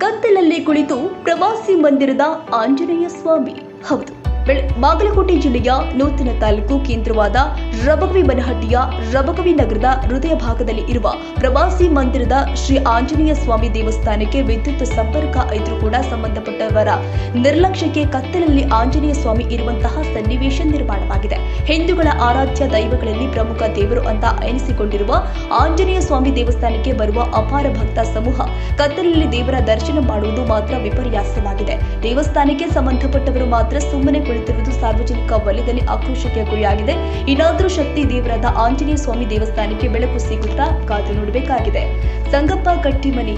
ಕತ್ತಲಲ್ಲಿ ಕುಳಿತು ಪ್ರವಾಸಿ ಮಂದಿರದ ಆಂಜನೇಯ ಸ್ವಾಮಿ ಹೌದು ಬೆಳೆ ಬಾಗಲಕೋಟೆ ಜಿಲ್ಲೆಯ ನೂತನ ತಾಲೂಕು ಕೇಂದ್ರವಾದ ರಬಕವಿ ಬನಹಟ್ಟಿಯ ರಬಕವಿ ನಗರದ ಹೃದಯ ಭಾಗದಲ್ಲಿ ಇರುವ ಪ್ರವಾಸಿ ಮಂದಿರದ ಶ್ರೀ ಆಂಜನೇಯ ಸ್ವಾಮಿ ದೇವಸ್ಥಾನಕ್ಕೆ ವಿದ್ಯುತ್ ಸಂಪರ್ಕ ಇದ್ರೂ ಕೂಡ ಸಂಬಂಧಪಟ್ಟವರ ನಿರ್ಲಕ್ಷ್ಯಕ್ಕೆ ಕತ್ತಲಲ್ಲಿ ಆಂಜನೇಯ ಸ್ವಾಮಿ ಇರುವಂತಹ ಸನ್ನಿವೇಶ ನಿರ್ಮಾಣವಾಗಿದೆ ಹಿಂದೂಗಳ ಆರಾಧ್ಯ ದೈವಗಳಲ್ಲಿ ಪ್ರಮುಖ ದೇವರು ಅಂತ ಎನಿಸಿಕೊಂಡಿರುವ ಆಂಜನೇಯ ಸ್ವಾಮಿ ದೇವಸ್ಥಾನಕ್ಕೆ ಬರುವ ಅಪಾರ ಭಕ್ತ ಸಮೂಹ ಕತ್ತಲಲ್ಲಿ ದೇವರ ದರ್ಶನ ಮಾಡುವುದು ಮಾತ್ರ ವಿಪರ್ಯಾಸವಾಗಿದೆ ದೇವಸ್ಥಾನಕ್ಕೆ ಸಂಬಂಧಪಟ್ಟವರು ಮಾತ್ರ ಸುಮ್ಮನೆ ಕುಳಿತಿರುವುದು ಸಾರ್ವಜನಿಕ ವಲಯದಲ್ಲಿ ಆಕ್ರೋಶಕ್ಕೆ ಗುರಿಯಾಗಿದೆ ಇನ್ನಾದರೂ ಶಕ್ತಿ ದೇವರಾದ ಆಂಜನೇಯ ಸ್ವಾಮಿ ದೇವಸ್ಥಾನಕ್ಕೆ ಬೆಳಕು ಸಿಗುತ್ತಾ ಕಾದು ನೋಡಬೇಕಾಗಿದೆ ಸಂಗಪ್ಪ ಕಟ್ಟಿಮನಿ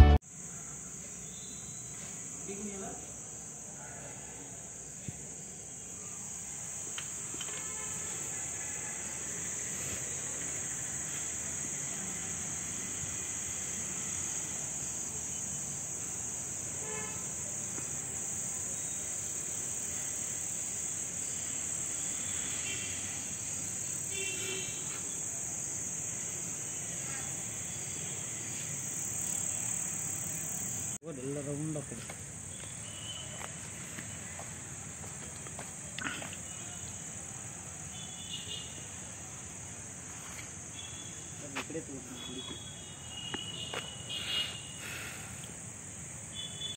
ಎಲ್ಲ ರೌಂಡ್ ಕಡೆ ಈ ಕಡೆ ತಗೋತೀನಿ